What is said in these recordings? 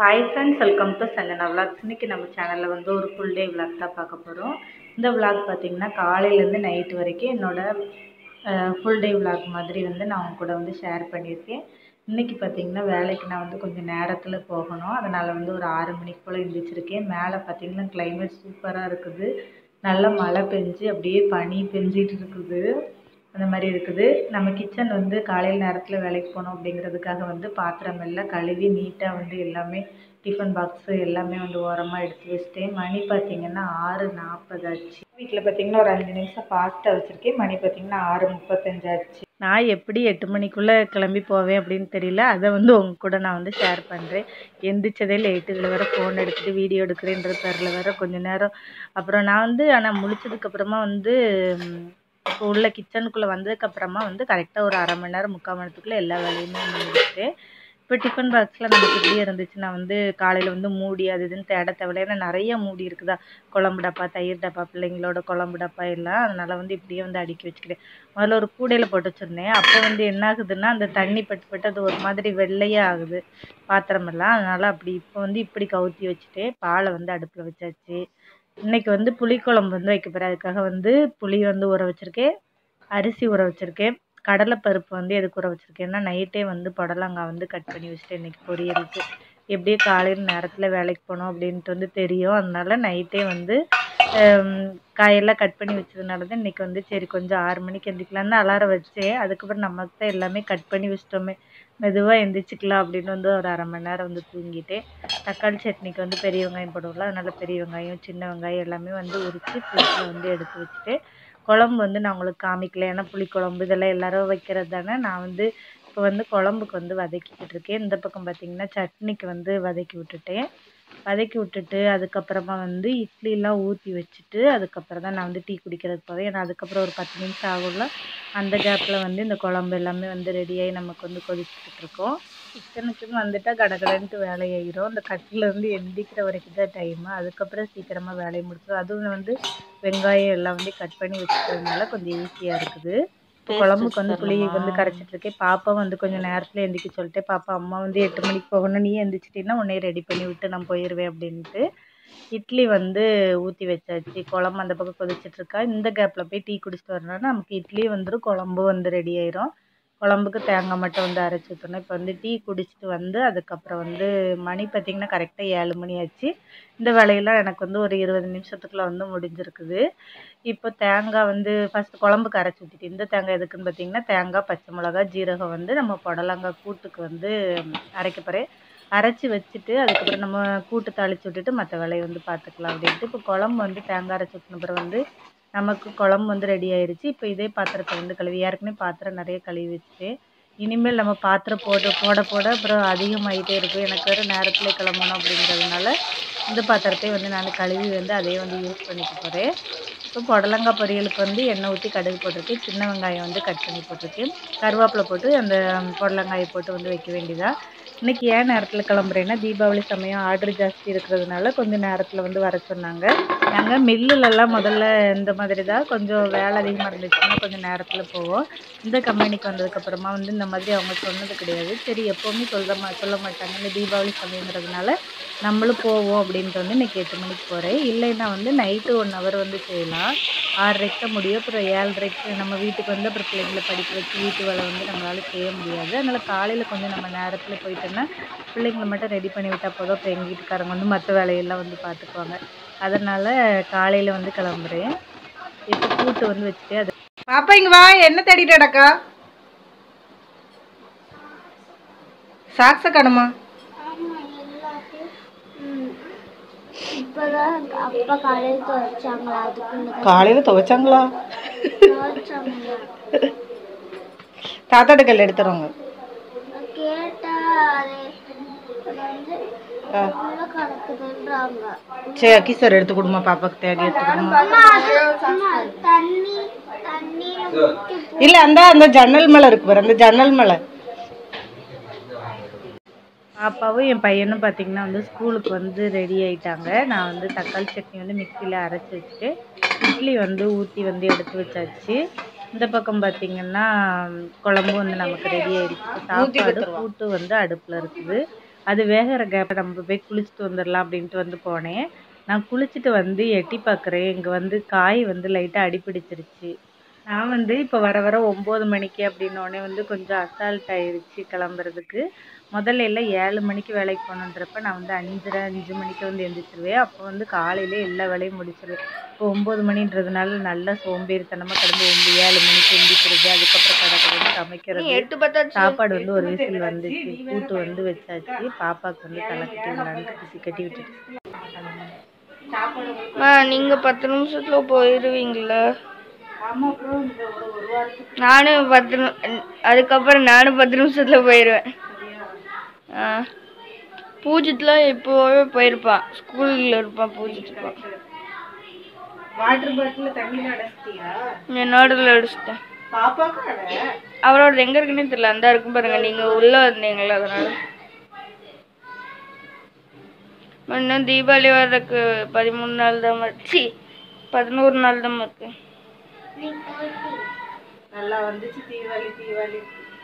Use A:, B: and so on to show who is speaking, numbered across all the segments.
A: Hi friends welcome to Sanjana vlogs இன்றைக்கி நம்ம சேனலில் வந்து ஒரு ஃபுல் டே விளாக் தான் பார்க்க போகிறோம் இந்த விளாக் பார்த்திங்கன்னா காலையிலேருந்து நைட்டு வரைக்கும் என்னோடய ஃபுல் டே விளாக் மாதிரி வந்து நான் உங்க கூட வந்து ஷேர் பண்ணியிருக்கேன் இன்றைக்கி பார்த்திங்கன்னா வேலைக்கு நான் வந்து கொஞ்சம் நேரத்தில் போகணும் அதனால் வந்து ஒரு ஆறு மணிக்கு போல் எழுந்திரிச்சிருக்கேன் மேலே பார்த்திங்கன்னா கிளைமேட் சூப்பராக இருக்குது நல்லா மழை பெஞ்சு அப்படியே பனி பெஞ்சிட்டு இருக்குது அந்த மாதிரி இருக்குது நம்ம கிச்சன் வந்து காலையில் நேரத்தில் வேலைக்கு போகணும் அப்படிங்கிறதுக்காக வந்து பாத்திரம் எல்லாம் கழுவி நீட்டாக வந்து எல்லாமே டிஃபன் பாக்ஸு எல்லாமே வந்து ஓரமாக எடுத்து வச்சிட்டேன் மணி பார்த்திங்கன்னா ஆறு நாற்பது ஆச்சு வீட்டில் பார்த்திங்கன்னா ஒரு அஞ்சு நிமிஷம் ஃபாஸ்ட்டாக வச்சுருக்கேன் மணி பார்த்திங்கன்னா ஆறு முப்பத்தஞ்சு ஆச்சு நான் எப்படி எட்டு மணிக்குள்ளே கிளம்பி போவேன் அப்படின்னு தெரியல அதை வந்து உங்க கூட நான் வந்து ஷேர் பண்ணுறேன் எந்திரிச்சதே லேட்டு இதில் வேறு ஃபோன் எடுத்துகிட்டு வீடியோ எடுக்கிறேன்ற பேரில் வேறு கொஞ்சம் நேரம் அப்புறம் நான் வந்து ஆனால் முழிச்சதுக்கப்புறமா வந்து ம், இப்போ உள்ள கிச்சனுக்குள்ளே வந்ததுக்கப்புறமா வந்து கரெக்டாக ஒரு அரை மணி நேரம் முக்கால் மணி நேரத்துக்குள்ளே எல்லா வேலையுமே முடிச்சுட்டேன் இப்போ டிஃபன் பாக்ஸில் நமக்கு இப்படியே இருந்துச்சுன்னா வந்து காலையில் வந்து மூடி அது இதுன்னு தேட தேவையில்ல ஏன்னா நிறைய மூடி இருக்குதா குழம்பு டப்பா தயிர் டப்பா பிள்ளைங்களோட குழம்பு டப்பா எல்லாம் அதனால் வந்து இப்படியே வந்து அடுக்கி வச்சுக்கிறேன் முதல்ல ஒரு கூடையில் போட்டு வச்சுருந்தேன் அப்போ வந்து என்ன ஆகுதுன்னா அந்த தண்ணி பட்டு பட்டு அது ஒரு மாதிரி வெள்ளையே ஆகுது பாத்திரமெல்லாம் அதனால் அப்படி இப்போ வந்து இப்படி கவுத்தி வச்சுட்டு பாலை வந்து அடுப்பில் வச்சாச்சு இன்னைக்கு வந்து புளிக்குழம்பு வந்து வைக்க போகிறேன் அதுக்காக வந்து புளி வந்து ஊற வச்சுருக்கேன் அரிசி ஊற வச்சுருக்கேன் கடலைப்பருப்பு வந்து எதுக்கு ஊற வச்சுருக்கேன்னா நைட்டே வந்து புடலங்காய் வந்து கட் பண்ணி வச்சுட்டு இன்றைக்கி பொரியலுக்கு எப்படியும் காலையில் நேரத்தில் வேலைக்கு போகணும் அப்படின்ட்டு வந்து தெரியும் அதனால நைட்டே வந்து ஹம், காயெல்லாம் கட் பண்ணி வச்சதுனால தான் இன்றைக்கி வந்து சரி கொஞ்சம் ஆறு மணிக்கு எந்திரிக்கலான்னு அலாரம் வச்சேன் அதுக்கப்புறம் நமக்கு தான் எல்லாமே கட் பண்ணி வச்சிட்டோமே மெதுவாக எந்திரிச்சிக்கலாம் அப்படின்னு வந்து ஒரு அரை மணி நேரம் வந்து தூங்கிட்டேன் தக்காளி சட்னிக்கு வந்து பெரிய வெங்காயம் போடுவோம்ல அதனால் பெரிய வெங்காயம் சின்ன வெங்காயம் எல்லாமே வந்து உரித்து ஃப்ரிட்ஜில் வந்து எடுத்து வச்சுட்டு குழம்பு வந்து நான் உங்களுக்கு காமிக்கல ஏன்னா புளிக்குழம்பு இதெல்லாம் எல்லாரும் வைக்கிறது தானே நான் வந்து இப்போ வந்து குழம்புக்கு வந்து வதக்கிக்கிட்டு இருக்கேன் இந்த பக்கம் பார்த்திங்கன்னா சட்னிக்கு வந்து வதக்கி விட்டுட்டேன் வதக்கி விட்டுட்டு அதுக்கப்புறமா வந்து இட்லிலாம் ஊற்றி வச்சுட்டு அதுக்கப்புறம் தான் நான் வந்து டீ குடிக்கிறதுக்கு போவேன் ஏன்னா அதுக்கப்புறம் ஒரு பத்து நிமிஷம் ஆகும்ல அந்த கேப்பில் வந்து இந்த குழம்பு எல்லாமே வந்து ரெடியாகி நமக்கு வந்து கொதிச்சுக்கிட்டு இருக்கோம் கிச்சனுக்குன்னு வந்துட்டால் கடகடன்ட்டு வேலையாயிரும் அந்த கட்டில் இருந்து எந்திரிக்கிற வரைக்கும் தான் டைமு அதுக்கப்புறம் சீக்கிரமாக வேலையை முடிச்சிடும் அதுவும் வந்து வெங்காயம் எல்லாம் வந்து கட் பண்ணி வச்சுக்கிறதுனால கொஞ்சம் ஈஸியாக இருக்குது இப்போ குழம்புக்கு வந்து புளி வந்து கரைச்சிட்டு இருக்கேன் பாப்பா வந்து கொஞ்சம் நேரத்தில் எந்திரிக்க சொல்லிட்டேன் பாப்பா அம்மா வந்து எட்டு மணிக்கு போகணும் நீ எந்திரிச்சிட்டின்னா உன்னைய ரெடி பண்ணி விட்டு நான் போயிடுவேன் அப்படின்ட்டு இட்லி வந்து ஊற்றி வச்சாச்சு குழம்பு அந்த பக்கம் கொதிச்சிட்டு இருக்கா இந்த கேப்பில் போய் டீ குடிச்சிட்டு வரணும்னா நமக்கு இட்லி வந்துடும் குழம்பு வந்து ரெடி ஆயிரும் குழம்புக்கு தேங்காய் மட்டும் வந்து அரைச்சி ஊற்றணும் இப்போ வந்து டீ குடிச்சிட்டு வந்து அதுக்கப்புறம் வந்து மணி பார்த்திங்கன்னா கரெக்டாக ஏழு மணி ஆச்சு இந்த வேலையெல்லாம் எனக்கு வந்து ஒரு இருபது நிமிஷத்துக்குள்ள வந்து முடிஞ்சிருக்குது இப்போ தேங்காய் வந்து ஃபஸ்ட் குழம்புக்கு அரைச்சி ஊற்றிட்டு இந்த தேங்காய் எதுக்குன்னு பார்த்தீங்கன்னா தேங்காய் பச்சை மிளகாய் ஜீரகம் வந்து நம்ம புடலங்காய் கூட்டுக்கு வந்து அரைக்க போகிறேன் அரைச்சி வச்சுட்டு அதுக்கப்புறம் நம்ம கூட்டு தாளிச்சு விட்டுட்டு மற்ற வேலையை வந்து பார்த்துக்கலாம் அப்படின்ட்டு இப்போ குழம்பு வந்து தேங்காய் அரைச்சி ஊற்றின பிறகு வந்து நமக்கு குழம்பு வந்து ரெடி ஆயிருச்சு இப்போ இதே பாத்திரத்தை வந்து கழுவி ஏற்கனவே பாத்திரம் நிறைய கழுவி வச்சுட்டேன் இனிமேல் நம்ம பாத்திரம் போட போட போட அப்புறம் அதிகமாகிட்டே இருக்கும் எனக்கு வேறு நேரத்தில் கிளம்பணும் அப்படிங்கிறதுனால இந்த பாத்திரத்தை வந்து நான் கழுவி வந்து அதே வந்து யூஸ் பண்ணிக்க போகிறேன் இப்போ புடலங்காய் பொரியலுக்கு வந்து எண்ணெய் ஊற்றி கடுகு போட்டிருக்கேன் சின்ன வெங்காயம் வந்து கட் பண்ணி போட்டிருக்கேன் கருவேப்பிலை போட்டு அந்த புடலங்காயை போட்டு வந்து வைக்க வேண்டியதா இன்னைக்கு ஏன் நேரத்தில் கிளம்புறேன்னா தீபாவளி சமயம் ஆர்டர் ஜாஸ்தி இருக்கிறதுனால கொஞ்சம் நேரத்தில் வந்து வர சொன்னாங்க நாங்கள் மில்லுலலாம் முதல்ல இந்த மாதிரி தான் கொஞ்சம் வேலை அதிகமாக இருந்துச்சுன்னா கொஞ்சம் நேரத்தில் போவோம் இந்த கம்பெனிக்கு வந்ததுக்கப்புறமா வந்து இந்த மாதிரி அவங்க சொன்னது கிடையாது சரி எப்போவுமே சொல்ல மா சொல்ல மாட்டாங்க இந்த தீபாவளி சமயங்கிறதுனால நம்மளும் போவோம் அப்படின்ட்டு வந்து இன்றைக்கி எட்டு மணிக்கு போகிறேன் இல்லைன்னா வந்து நைட்டு ஒன் ஹவர் வந்து செய்யலாம் ஆறரைக்கு தான் முடியும் அப்புறம் ஏழரைக்கு நம்ம வீட்டுக்கு வந்து அப்புறம் பிள்ளைங்களை படிக்க வச்சு வீட்டு வேலை வந்து நம்மளால் செய்ய முடியாது அதனால் காலையில் கொஞ்சம் நம்ம நேரத்தில் போயிட்டோன்னா பிள்ளைங்களை மட்டும் ரெடி பண்ணி விட்டால் போதும் அப்புறம் எங்கள் வீட்டுக்காரங்க வந்து மற்ற வேலையெல்லாம் வந்து பார்த்துக்குவாங்க அதனால் காலையில் வந்து கிளம்புறேன் இப்போ கூட்டு வந்து வச்சுட்டு அது பாப்பா இங்கே வா என்ன தேடிட்டு அடக்கா சாக்ஸை காணுமா
B: இப்பதான் அப்பா காலையில் துவைச்சாங்களா அதுக்குள்ள
A: காலையில் துவைச்சாங்களா
B: துவைச்சாங்களா
A: தாத்தாட்ட கல் எடுத்துருவாங்க
B: நான் கேட்டா அது வந்து உள்ள கிடக்குதுன்றாங்க
A: சரி கிசர் எடுத்து கொடுமா பாப்பாக்கு தேடி எடுத்து கொடுமா
B: அம்மா, தண்ணி தண்ணி ஊத்தி
A: இல்லை அந்த அந்த ஜன்னல் மேலே இருக்கு பாரு அந்த ஜன்னல் மேலே பாப்பாவும் என் பையனும் பார்த்தீங்கன்னா வந்து ஸ்கூலுக்கு வந்து ரெடி ஆயிட்டாங்க நான் வந்து தக்காளி சட்னி வந்து மிக்சியில் அரைச்சி வச்சுட்டு இட்லி வந்து ஊற்றி வந்து எடுத்து வச்சாச்சு இந்த பக்கம் பார்த்தீங்கன்னா குழம்பு வந்து நமக்கு ரெடி ஆயிடுச்சு சாப்பாடு கூட்டு வந்து அடுப்பில் இருக்குது அது வேகிற கேப்பை நம்ம போய் குளிச்சுட்டு வந்துடலாம் அப்படின்ட்டு வந்து போனேன் நான் குளிச்சுட்டு வந்து எட்டி பார்க்குறேன் இங்கே வந்து காய் வந்து லைட்டாக அடிப்பிடிச்சிருச்சு நான் வந்து இப்போ வர வர ஒம்பது மணிக்கு அப்படின்னோடனே வந்து கொஞ்சம் அசால்ட் ஆயிருச்சு கிளம்புறதுக்கு முதல்ல எல்லாம் ஏழு மணிக்கு வேலைக்கு போகணுன்றப்ப நான் வந்து அஞ்சரை அஞ்சு மணிக்கு வந்து எந்திரிச்சிருவேன் அப்போ வந்து காலையிலே எல்லா வேலையும் முடிச்சிருவேன் இப்போ ஒம்பது மணின்றதுனால நல்லா சோம்பேறித்தனமாக கிடந்து ஒம்பது ஏழு மணிக்கு எந்திரிக்கிறது அதுக்கப்புறம் கடை கடை சமைக்கிறது
B: எட்டு பத்தாச்சு
A: சாப்பாடு வந்து ஒரு விசில் வந்துச்சு கூட்டு வந்து வச்சாச்சு பாப்பாவுக்கு வந்து தலை கட்டி விளாண்டு கட்டி கட்டி விட்டுட்டு
B: அம்மா, நீங்க பத்து நிமிஷத்துல போயிருவீங்களா
A: ஆமா அப்புறம் இந்த ஒரு ஒரு வாரத்துக்கு
B: நானும் பத்து நி- அதுக்கப்புறம் நானும் பத்து நிமிஷத்துல போயிடுவேன் ஆ பூஜித்லாம் இப்போவே போயிருப்பான் ஸ்கூல்ல இருப்பான் பூஜித்துப்பான்
A: வாட்டர் பாட்டில் தண்ணியில் அடைச்சிட்டியா
B: என்னோட அடிச்சிட்டேன்
A: பாப்பாவுக்கு அடை
B: அவரோட எங்க இருக்குன்னே தெரியல அந்த இருக்கும் பாருங்க நீங்க உள்ள வந்தீங்களா அதனால இன்னும் தீபாவளி வர்றதுக்கு பதிமூணு நாள் தான் சி பதினோரு நாள் தான் இருக்கு
A: நல்லா வந்துச்சு தீபாவளி தீபாவளி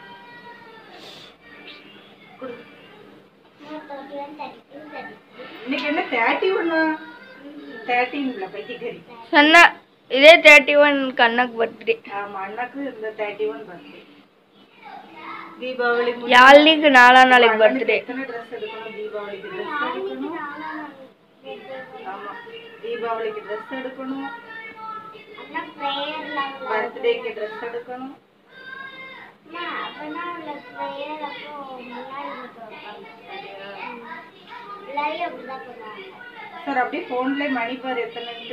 A: குடு. இன்னைக்கு என்ன தேர்ட்டி ஒன்று தேர்ட்டின்ல பைத்தியக்காரி
B: சொன்னா இதே தேர்ட்டி ஒன் கண்ணக்கு பர்த்டே
A: ஆமா அண்ணாக்கு இந்த தேர்ட்டி ஒன் பர்த்டே தீபாவளி முடிஞ்சு
B: யாழ்னிக்கு நாலா நாளைக்கு பர்த்டே
A: எத்தனை ட்ரெஸ் எடுக்கணும் தீபாவளிக்கு ட்ரெஸ் எடுக்கணும் ஆமா தீபாவளிக்கு ட்ரெஸ் எடுக்கணும் பர்த்டேக்கு ட்ரெஸ் எடுக்கணும் சார் அப்படியே போன்ல மணி பாரு எத்தனைண்டு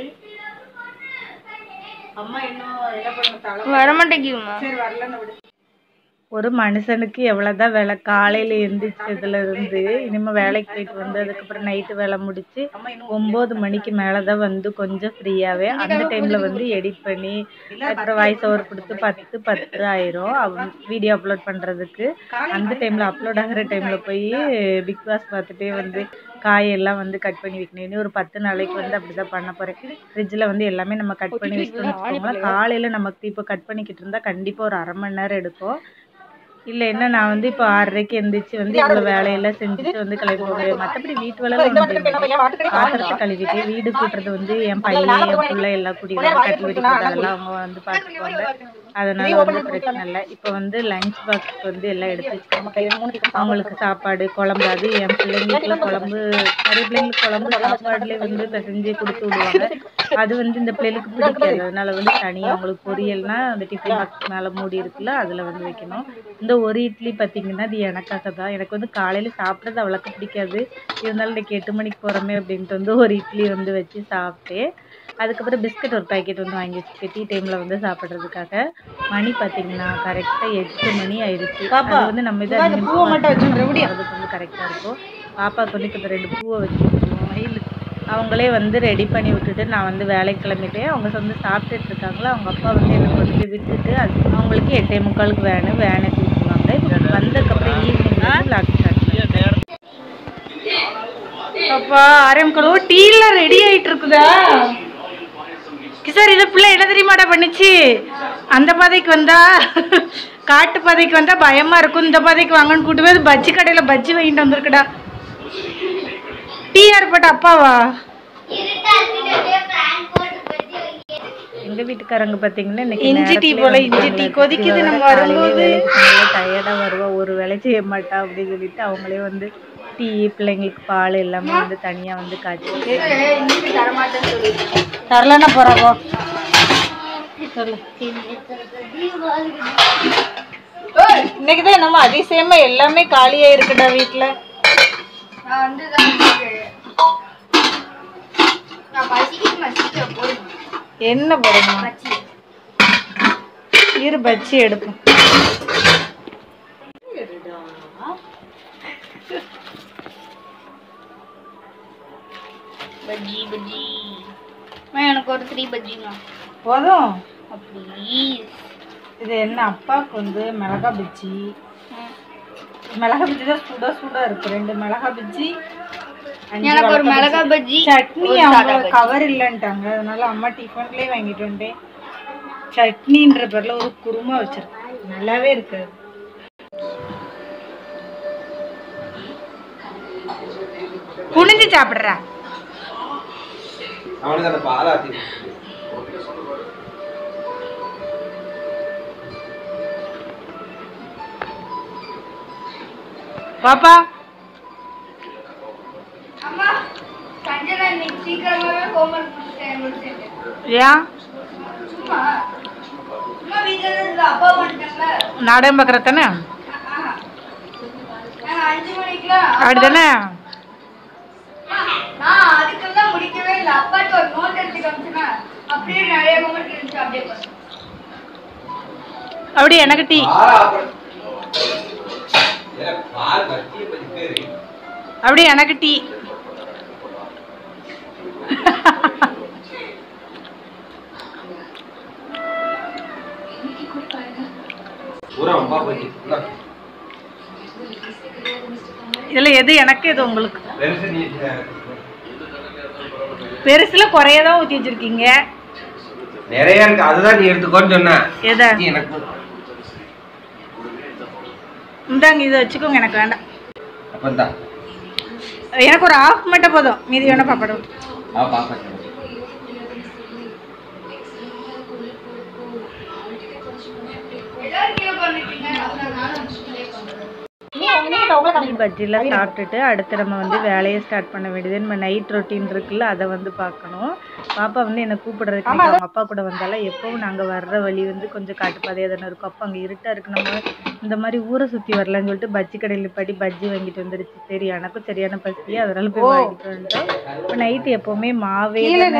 A: அம்மா இன்னும் என்ன பண்ண தலை
B: வரமாட்டேங்குதுமா
A: சரி வரலன்னு விடு ஒரு மனுஷனுக்கு எவ்வளோதான் வேலை காலையில் எந்திரிச்சதுல இருந்து இனிமேல் வேலைக்கு போயிட்டு வந்து அதுக்கப்புறம் நைட்டு வேலை முடிச்சு ஒம்பது மணிக்கு மேலே தான் வந்து கொஞ்சம் ஃப்ரீயாகவே அந்த டைமில் வந்து எடிட் பண்ணி அப்புறம் வாய்ஸ் ஓவர் கொடுத்து பத்து பத்து ஆயிரும் அவன் வீடியோ அப்லோட் பண்ணுறதுக்கு அந்த டைமில் அப்லோட் ஆகிற டைமில் போய் பிக் பாஸ் பார்த்துட்டே வந்து காயெல்லாம் வந்து கட் பண்ணி வைக்கணும் இனி ஒரு பத்து நாளைக்கு வந்து அப்படி தான் பண்ண போகிறேன் ஃப்ரிட்ஜில் வந்து எல்லாமே நம்ம கட் பண்ணி வச்சுட்டோம்னு வச்சுக்கோங்களேன் காலையில் நமக்கு இப்போ கட் பண்ணிக்கிட்டு இருந்தால் கண்டிப்பாக ஒரு அரை மணி நேரம் எடுக்கும் இல்லை என்ன நான் வந்து இப்போ ஆறரைக்கு எந்திரிச்சு வந்து இவ்வளோ வேலையெல்லாம் செஞ்சுட்டு வந்து கிளம்பி போக முடியாது மற்றபடி வீட்டு வேலை பாத்திரத்தை கழுவிட்டு வீடு கூட்டுறது வந்து என் பையன் என் பிள்ளை எல்லாம் குடிக்கிறாங்க கட்டில் வெட்டிக்கிறது அதெல்லாம் அவங்க வந்து பார்த்துக்குவாங்க அதனால வந்து பிரச்சனை இல்லை இப்போ வந்து லஞ்ச் பாக்ஸ்க்கு வந்து எல்லாம் எடுத்து வச்சுக்கோங்க அவங்களுக்கு சாப்பாடு குழம்பு அது என் பிள்ளைங்களுக்குலாம் குழம்பு நிறைய பிள்ளைங்களுக்கு குழம்பு சாப்பாடுலேயே வந்து பிசைஞ்சு கொடுத்து விடுவாங்க அது வந்து இந்த பிள்ளைகளுக்கு பிடிக்காது அதனால வந்து தனியாக அவங்களுக்கு பொரியல்னா அந்த டிஃபன் பாக்ஸ் மேலே மூடி இருக்குல்ல அதில் வந்து வைக்கணும் இந்த ஒரு இட்லி பார்த்தீங்கன்னா அது எனக்காக தான் எனக்கு வந்து காலையில் சாப்பிட்றது அவ்வளோக்கு பிடிக்காது இருந்தாலும் இன்னைக்கு எட்டு மணிக்கு போகிறோமே அப்படின்ட்டு வந்து ஒரு இட்லி வந்து வச்சு சாப்பிட்டேன் அதுக்கப்புறம் பிஸ்கட் ஒரு பாக்கெட் வந்து வாங்கி வச்சுருக்கேன் டீ டைமில் வந்து சாப்பிட்றதுக்காக மணி பார்த்தீங்கன்னா கரெக்டாக எட்டு மணி ஆயிடுச்சு அது வந்து நம்ம இதை அதுக்கு வந்து கரெக்டாக இருக்கும் பாப்பாவுக்கு வந்து இப்போ ரெண்டு பூவை வச்சு விட்டுருவோம் வெயிலுக்கு அவங்களே வந்து ரெடி பண்ணி விட்டுட்டு நான் வந்து வேலைக்கு கிளம்பிட்டேன் அவங்க வந்து சாப்பிட்டுட்டு இருக்காங்களா அவங்க அப்பா வந்து என்னை கொண்டு போய் விட்டுட்டு அது அவங்களுக்கு எட்டே முக்காலுக்கு வேனு வேனை தூக்குவாங்க இப்போ வந்ததுக்கப்புறம் ஈவினிங் வந்து லாக் ஸ்டார்ட் அப்பா ஆரம்பிக்கணும் டீலாம் ரெடி ஆயிட்டு இருக்குதா கிசார் இது பிள்ளை என்ன தெரியுமாடா பண்ணுச்சு அந்த பாதைக்கு வந்தா காட்டு பாதைக்கு வந்தா பயமா இருக்கும் இந்த பாதைக்கு வாங்கன்னு கூட்டு போய் அது பஜ்ஜி கடையில பஜ்ஜி வாங்கிட்டு வந்திருக்குடா டீ யார் போட்ட அப்பாவா எங்க வீட்டுக்காரங்க பாத்தீங்கன்னா இன்னைக்கு
B: இஞ்சி டீ
A: நேரத்துலயே
B: போல இஞ்சி
A: வந்துட்டாங்க.
B: டீ கொதிக்குது நம்ம
A: காலையிலே
B: வரும்போது.
A: வேலைக்கு போனாலும் டயர்டா வருவா ஒரு வேலை செய்ய மாட்டா அப்படின்னு சொல்லிட்டு அவங்களே வந்து டீ பிள்ளைங்களுக்கு பால் எல்லாமே வந்து தனியா வந்து காய்ச்சி தரலன்னா போறாவோ சொல்லு இன்னைக்குதான் நம்ம அதிசயமா எல்லாமே காலியா இருக்குடா வீட்டுல
B: நான் வந்து நான் பசிக்குது மசிக்க போதும்
A: என்ன போடணும் இரு பச்சி எடுப்போம்
B: பஜ்ஜி பஜ்ஜி அம்மா, எனக்கு ஒரு த்ரீ பஜ்ஜிமா
A: போதும்
B: ப்ளீஸ்
A: இது என்ன அப்பாவுக்கு வந்து மிளகா பஜ்ஜி மிளகா பஜ்ஜி தான் சுட சுட இருக்கு ரெண்டு மிளகா பஜ்ஜி அஞ்சு
B: எனக்கு ஒரு
A: வடக்க
B: மிளகா
A: பஜ்ஜி.
B: பஜ்ஜி
A: சட்னி
B: ஒரு
A: அவங்க
B: சாதா பஜ்ஜி.
A: கவர் இல்லைன்ட்டாங்க அதனால அம்மா டிஃபன்லேயே வாங்கிட்டு வந்துட்டேன் சட்னின்ற பேர்ல ஒரு குருமா வச்சிருக்கேன் நல்லாவே இருக்கு குனிஞ்சு சாப்பிட்றா
C: அவனுக்கு அந்த பாலாத்தி
A: பாப்பா
B: அம்மா சஞ்சனா இன்னைக்கு சீக்கிரமாவே ஹோம்ஒர்க் முடிச்சிட்டேன் முடிச்சிட்டேன்
A: ஏன்
B: சும்மா சும்மா வீட்டில் இருந்து அப்பா பண்ணிட்டாங்களா
A: நாடகம் பார்க்குற தானே
B: நாங்கள் அஞ்சு மணிக்கெலாம்
A: அப்படி தானே
B: நான் அதுக்கெல்லாம் முடிக்கவே இல்லை அப்பாட்ட ஒரு நோட் எடுத்து காமிச்சேன்னா அப்படியே நிறைய ஹோம்ஒர்க் இருந்துச்சு அப்படியே பண்ணேன்
A: அப்படி எனக்கு டீ
C: பால் ஆப்ப- ஏ, பால் வச்சியே பத்தி பேரு
A: அப்படி எனக்கு டீ
C: பூரா அம்மா போச்சு இந்தா.
A: இதுல எது எனக்கு எது உங்களுக்கு
C: பெருசு நீ
A: பெருசுல குறையதான் ஊத்தி வச்சிருக்கீங்க
C: நிறைய இருக்கு அதுதான் நீ எடுத்துக்கோன்னு சொன்ன
A: எதை
C: நீ எனக்கு
A: இந்தாங்க இதை வச்சுக்கோங்க எனக்கு வேண்டாம்
C: அப்பந்தான்
A: எனக்கு ஒரு ஆஃப் மட்டும் போதும் மீதி வேணா பாப்படும்
C: அவ பாப்பா
B: எல்லாரும் கீழே பண்ணிட்டீங்க அப்புறம் நானும் முடிச்சுட்டே பண்ணுறேன்
A: பஜ்ஜிலாம் சாப்பிட்டுட்டு அடுத்து நம்ம வந்து வேலையை ஸ்டார்ட் பண்ண வேண்டியது நம்ம நைட் ரொட்டீன் இருக்குல்ல அதை வந்து பார்க்கணும் பாப்பா வந்து என்னை கூப்பிடுறதுக்கு இன்னைக்கு அவங்க அப்பா கூட வந்தாலும் எப்பவும் நாங்கள் வர்ற வழி வந்து கொஞ்சம் காட்டுப்பாதையாக தானே இருக்கும் அப்போ அங்கே இருட்டாக இருக்கு நம்ம இந்த மாதிரி ஊரை சுற்றி வரலான்னு சொல்லிட்டு பஜ்ஜி கடையில் படி பஜ்ஜி வாங்கிட்டு வந்துருச்சு சரி எனக்கும் சரியான பசி அதனால போய் வாங்கிட்டு வந்துட்டோம் இப்போ நைட்டு எப்பவுமே மாவே தானே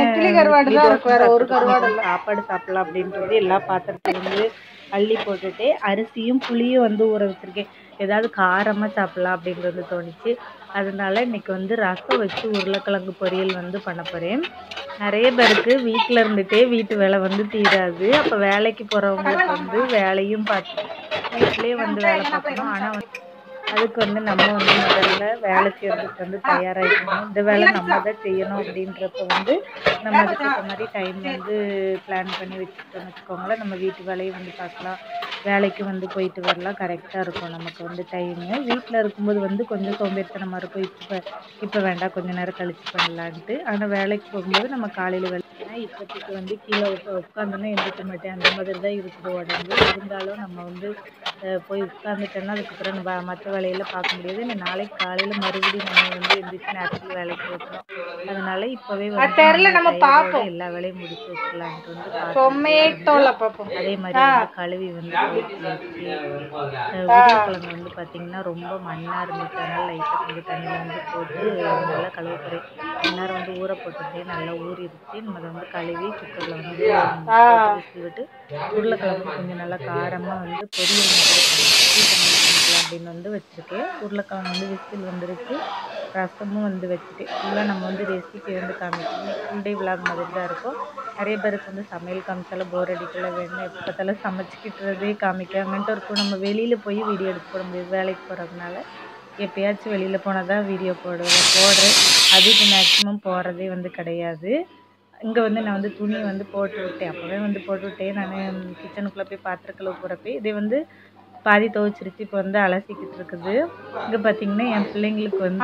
A: சாப்பாடு சாப்பிடலாம் அப்படின்றது எல்லா பாத்திரத்தையும் வந்து அள்ளி போட்டுட்டு அரிசியும் புளியும் வந்து ஊற வச்சிருக்கேன் ஏதாவது காரமாக சாப்பிடலாம் அப்படின்னு வந்து தோணுச்சு அதனால இன்னைக்கு வந்து ரசம் வச்சு உருளைக்கிழங்கு பொரியல் வந்து பண்ண போகிறேன் நிறைய பேருக்கு வீட்டில் இருந்துட்டே வீட்டு வேலை வந்து தீராது அப்போ வேலைக்கு போகிறவங்களுக்கு வந்து வேலையும் பார்த்து வீட்லேயே வந்து வேலை பார்க்கணும் ஆனால் அதுக்கு வந்து நம்ம வந்து முதல்ல வேலை செய்யறதுக்கு வந்து தயாராகிக்கணும் இந்த வேலை நம்ம தான் செய்யணும் அப்படின்றப்ப வந்து நம்ம அதுக்கு ஏற்ற மாதிரி டைம் வந்து பிளான் பண்ணி வச்சுக்கிட்டோம்னு வச்சுக்கோங்களேன் நம்ம வீட்டு வேலையை வந்து பார்க்கலாம் வேலைக்கு வந்து போயிட்டு வரலாம் கரெக்டாக இருக்கும் நமக்கு வந்து டைமு வீட்டில் இருக்கும்போது வந்து கொஞ்சம் சோம்பேறித்தனமாக இருக்கும் இப்போ இப்போ வேண்டாம் கொஞ்ச நேரம் கழிச்சு பண்ணலான்ட்டு ஆனால் வேலைக்கு போகும்போது நம்ம காலையில் வேலை இப்போதைக்கு வந்து கீழே உட்காந்தோன்னா எந்திரிக்க மாட்டேன் அந்த மாதிரி தான் இருக்குது உடம்பு இருந்தாலும் நம்ம வந்து அஹ், போய் உட்காந்துட்டோன்னா அதுக்கப்புறம் நம்ம மற்ற வேலையெல்லாம் பார்க்க முடியாது இன்னும் நாளைக்கு காலையில் மறுபடியும் நம்ம வந்து எந்திரிச்சு நேரத்துக்கு வேலைக்கு போகணும் அதனால இப்போவே வந்து நம்ம கையோட எல்லா வேலையும் முடிச்சு வச்சுக்கலான்ட்டு வந்து பார்த்துட்டு அதே மாதிரி வந்து கழுவி வந்து போட்டு வச்சு அஹ், உருளைக்கிழங்கு வந்து பார்த்தீங்கன்னா ரொம்ப மண்ணாக இருந்துச்சு அதனால லைட்டாக கொஞ்சம் தண்ணியில் வந்து போட்டு நல்லா கழுவ போகிறேன் கொஞ்ச நேரம் வந்து ஊற போட்டுட்டே நல்லா ஊறிடுச்சு நம்ம அதை வந்து கழுவி குக்கரில் வந்து போட்டு விசில் விட்டு உருளைக்கிழங்கு கொஞ்சம் நல்லா காரமாக வந்து பொரியல் மாதிரி பண்ணி சீக்கிரம் பண்ணிக்கலாம் அப்படின்னு வந்து வச்சுருக்கேன் உருளைக்கிழங்கு வந்து விசில் வந்துருச்சு ரசமும் வந்து வச்சுட்டேன் ஃபுல்லாக நம்ம வந்து ரெசிபி வந்து காமிக்கணும் ஃபுல் டே விளாக் மாதிரி தான் இருக்கும் நிறைய பேருக்கு வந்து சமையல் காமிச்சாலும் போர் அடிக்கல வேணும் எப்போ பார்த்தாலும் சமைச்சிக்கிட்டுறதே காமிக்காங்கன்ட்டு இருக்கும் நம்ம வெளியில் போய் வீடியோ எடுக்க போட முடியாது வேலைக்கு போகிறதுனால எப்பயாச்சும் வெளியில் போனால் தான் வீடியோ போடுவேன் போடுறேன் அதுக்கு மேக்ஸிமம் போகிறதே வந்து கிடையாது இங்கே வந்து நான் வந்து துணி வந்து போட்டு விட்டேன் அப்போவே வந்து போட்டு விட்டேன் நான் கிச்சனுக்குள்ளே போய் பாத்திரம் கழுவ போகிறப்ப இதே வந்து பாதி துவைச்சிருச்சு இப்போ வந்து அலசிக்கிட்டு இருக்குது இங்கே பார்த்தீங்கன்னா என் பிள்ளைங்களுக்கு வந்து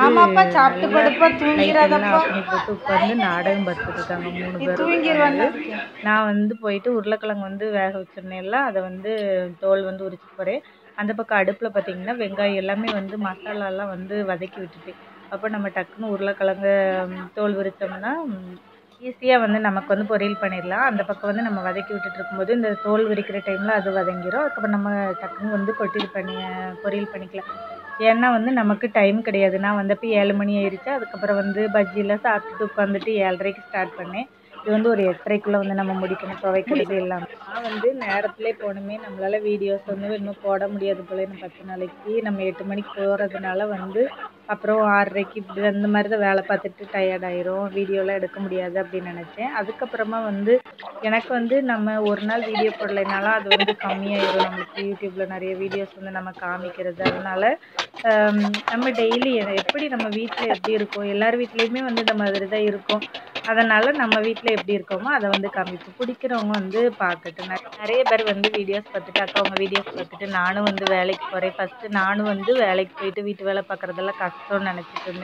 A: லைட் எல்லாம் ஆஃப் பண்ணி போட்டு உட்காந்து நாடகம் பார்த்துட்டு இருக்காங்க மூணு பேரும் நான் வந்து போயிட்டு உருளைக்கிழங்கு வந்து வேக வச்சிருந்தேன்ல அதை வந்து தோல் வந்து உரிச்சு போகிறேன் அந்த பக்கம் அடுப்பில் பார்த்தீங்கன்னா வெங்காயம் எல்லாமே வந்து மசாலாலாம் வந்து வதக்கி விட்டுட்டேன் அப்போ நம்ம டக்குன்னு உருளைக்கிழங்கு ம், தோல் உரிச்சோம்னா ஈஸியாக வந்து நமக்கு வந்து பொரியல் பண்ணிடலாம் அந்த பக்கம் வந்து நம்ம வதக்கி விட்டுட்டு இருக்கும்போது இந்த தோல் உரிக்கிற டைமில் அது வதங்கிரும் அதுக்கப்புறம் நம்ம டக்குன்னு வந்து கொட்டில் பண்ணி பொரியல் பண்ணிக்கலாம் ஏன்னா வந்து நமக்கு டைம் கிடையாது நான் வந்தப்போ ஏழு மணி ஆயிடுச்சு அதுக்கப்புறம் வந்து பஜ்ஜிலாம் சாப்பிட்டுட்டு உட்காந்துட்டு ஏழரைக்கு ஸ்டார்ட் பண்ணேன் இது வந்து ஒரு எட்டரைக்குள்ளே வந்து நம்ம முடிக்கணும் துவைக்கிறது எல்லாம் நான் வந்து நேரத்திலே போகணுமே நம்மளால வீடியோஸ் வந்து இன்னும் போட முடியாது போல இன்னும் பத்து நாளைக்கு நம்ம எட்டு மணிக்கு போகிறதுனால வந்து அப்புறம் ஆறரைக்கு இப்படி அந்த மாதிரி தான் வேலை பார்த்துட்டு டயர்ட் ஆயிரும் வீடியோலாம் எடுக்க முடியாது அப்படின்னு நினச்சேன் அதுக்கப்புறமா வந்து எனக்கு வந்து நம்ம ஒரு நாள் வீடியோ போடலைனாலும் அது வந்து கம்மியாயிரும் நம்மளுக்கு யூடியூப்பில் நிறைய வீடியோஸ் வந்து நம்ம காமிக்கிறது அதனால ஆம், நம்ம டெய்லி எப்படி நம்ம வீட்டில் எப்படி இருக்கோம் எல்லார் வீட்லேயுமே வந்து இந்த மாதிரி தான் இருக்கும் அதனால நம்ம வீட்டில் எப்படி இருக்கோமோ அதை வந்து காமிப்போம் பிடிக்கிறவங்க வந்து பார்க்கட்டும் நெ- நிறைய பேர் வந்து வீடியோஸ் பார்த்துட்டு அக்கா உங்கள் வீடியோஸ் பார்த்துட்டு நானும் வந்து வேலைக்கு போகிறேன் ஃபஸ்ட்டு நானும் வந்து வேலைக்கு போயிட்டு வீட்டு வேலை பார்க்குறதெல்லாம் கஷ்டம்னு நினச்சிட்டு இருந்தேன்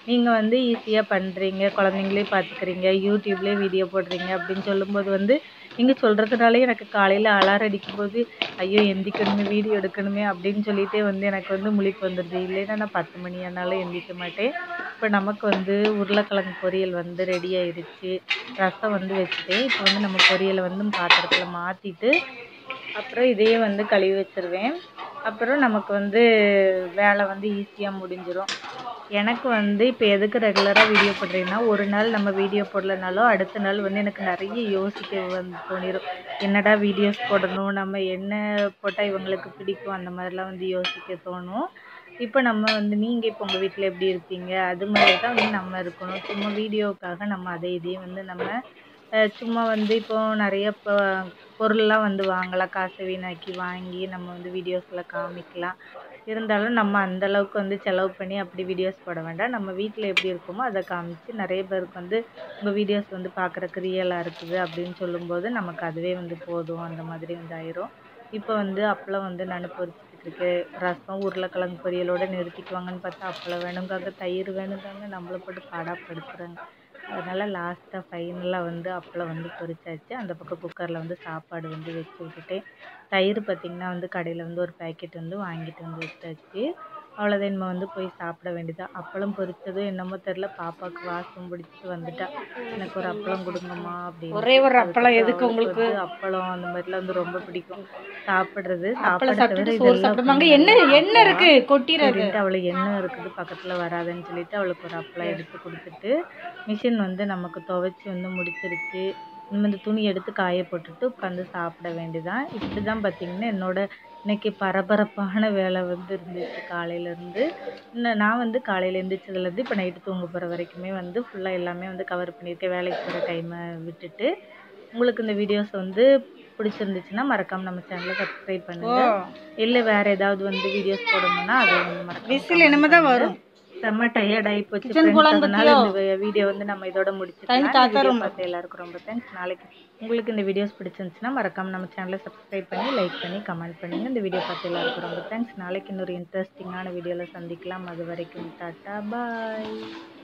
A: நீங்கள் வந்து ஈஸியாக பண்ணுறீங்க குழந்தைங்களையும் பார்த்துக்கிறீங்க யூடியூப்லேயே வீடியோ போடுறீங்க அப்படின்னு சொல்லும்போது வந்து நீங்கள் சொல்கிறதுனாலே எனக்கு காலையில் அலாரம் அடிக்கும்போது ஐயோ எந்திக்கணுமே வீடியோ எடுக்கணுமே அப்படின்னு சொல்லிட்டே வந்து எனக்கு வந்து முழிப்பு வந்துடுது இல்லைன்னா நான் பத்து மணி ஆனாலும் எந்திக்க மாட்டேன் இப்போ நமக்கு வந்து உருளைக்கிழங்கு பொரியல் வந்து ரெடி ஆயிடுச்சு ரசம் வந்து வச்சுட்டேன் இப்போ வந்து நம்ம பொரியலை வந்து பாத்திரத்தில் மாற்றிட்டு அப்புறம் இதையே வந்து கழுவி வச்சிருவேன் அப்புறம் நமக்கு வந்து வேலை வந்து ஈஸியாக முடிஞ்சிடும் எனக்கு வந்து இப்போ எதுக்கு ரெகுலராக வீடியோ போடுறேன்னா ஒரு நாள் நம்ம வீடியோ போடலனாலும் அடுத்த நாள் வந்து எனக்கு நிறைய யோசிக்க வந்து தோணிடும் என்னடா வீடியோஸ் போடணும் நம்ம என்ன போட்டால் இவங்களுக்கு பிடிக்கும் அந்த மாதிரிலாம் வந்து யோசிக்க தோணும் இப்போ நம்ம வந்து நீங்கள் இப்போ உங்கள் வீட்டில் எப்படி இருப்பீங்க அது மாதிரி தான் வந்து நம்ம இருக்கணும் சும்மா வீடியோவுக்காக நம்ம அதை இதையும் வந்து நம்ம அஹ் சும்மா வந்து இப்போ நிறைய இப்போ பொருள்லாம் வந்து வாங்கலாம் காசை வீணாக்கி வாங்கி நம்ம வந்து வீடியோஸில் காமிக்கலாம் இருந்தாலும் நம்ம அந்த அளவுக்கு வந்து செலவு பண்ணி அப்படி வீடியோஸ் போட வேண்டாம் நம்ம வீட்டில் எப்படி இருக்கோமோ அதை காமிச்சு நிறைய பேருக்கு வந்து உங்கள் வீடியோஸ் வந்து பார்க்குறக்கு ரியலாக இருக்குது அப்படின்னு சொல்லும்போது நமக்கு அதுவே வந்து போதும் அந்த மாதிரி வந்து ஆயிரும் இப்போ வந்து அப்பளம் வந்து நான் பொரிச்சிட்டு இருக்கேன் ரசம் உருளைக்கிழங்கு பொரியலோட நிறுத்திக்குவாங்கன்னு பார்த்தா அப்பளம் வேணுங்காங்க தயிர் வேணுங்காங்க நம்மளை போட்டு பாடாப்படுத்துகிறாங்க அதனால் லாஸ்ட்டாக ஃபைனலாக வந்து அப்பளம் வந்து பொரிச்சாச்சு அந்த பக்கம் குக்கரில் வந்து சாப்பாடு வந்து வச்சு விட்டுட்டேன் தயிர் பார்த்திங்கன்னா வந்து கடையில் வந்து ஒரு பேக்கெட் வந்து வாங்கிட்டு வந்து வச்சாச்சு அவ்வளோதான் நம்ம வந்து போய் சாப்பிட வேண்டியதான் அப்பளம் பொரிச்சதும் என்னமோ தெரில பாப்பாவுக்கு வாசம் பிடிச்சிட்டு வந்துட்டா எனக்கு ஒரு அப்பளம் கொடுங்கம்மா அப்படின்னு
D: ஒரே ஒரு அப்பளம் எதுக்கு
A: அவளுக்கு
D: உங்களுக்கு?
A: வந்து அப்பளம் அந்த மாதிரிலாம் வந்து ரொம்ப பிடிக்கும் சாப்பிடுறது
D: அப்பளம்
A: சாப்பாடு தவிர
D: சாப்பிட்டுட்டு சோறு
A: இதெல்லாம்
D: சாப்பிடுவாங்க
A: கொஞ்சம்
D: என்ன
A: நல்லா
D: என்ன இருக்கு
A: சாப்பிடுவா.
D: கொட்டிடாது
A: சரின்ட்டு அவளுக்கு எண்ணெய் இருக்குது பக்கத்தில் வராதுன்னு சொல்லிட்டு அவளுக்கு ஒரு அப்பளம் எடுத்து கொடுத்துட்டு மிஷின் வந்து நமக்கு துவைச்சி வந்து முடிச்சிருச்சு நம்ம இந்த துணி எடுத்து காய போட்டுட்டு உட்காந்து சாப்பிட வேண்டியதான் இப்படி தான் பார்த்தீங்கன்னா என்னோட இன்னைக்கு பரபரப்பான வேலை வந்து இருந்துச்சு காலையிலேருந்து இன்னும் நான் வந்து காலையில் எழுந்திரிச்சதுலேருந்து இப்போ நைட்டு தூங்க போகிற வரைக்குமே வந்து ஃபுல்லாக எல்லாமே வந்து கவர் பண்ணியிருக்கேன் வேலைக்கு போகிற டைமை விட்டுட்டு உங்களுக்கு இந்த வீடியோஸ் வந்து பிடிச்சிருந்துச்சுன்னா மறக்காம நம்ம சேனலை சப்ஸ்கிரைப் பண்ணுங்க இல்லை வேற ஏதாவது வந்து வீடியோஸ் போடணும்னா அதை வந்து மறக்காம
D: விசில்
A: comment
D: இனிமே தான்
A: பண்ணுங்க.
D: வரும்
A: செம்ம டயர்ட் ஆகி போச்சு
D: Kitchen
A: friends.
D: போலாம்
A: அதனால
D: பத்தியோ?
A: இந்த வீடியோ வந்து நம்ம இதோட
D: Time
A: முடிச்சுக்கலாம்
D: தாத்தா
A: வீடியோ
D: ரொம்ப.
A: பார்த்த எல்லாருக்கும் ரொம்ப தேங்க்ஸ் நாளைக்கு உங்களுக்கு இந்த வீடியோஸ் பிடிச்சிருந்துச்சுன்னா மறக்காம நம்ம சேனலை சப்ஸ்கிரைப் பண்ணி லைக் பண்ணி கமெண்ட் பண்ணுங்க இந்த வீடியோ பார்த்த எல்லாருக்கும் ரொம்ப தேங்க்ஸ் நாளைக்கு இன்னொரு இன்ட்ரெஸ்டிங்கான வீடியோவில் சந்திக்கலாம் அது வரைக்கும் டாட்டா பாய்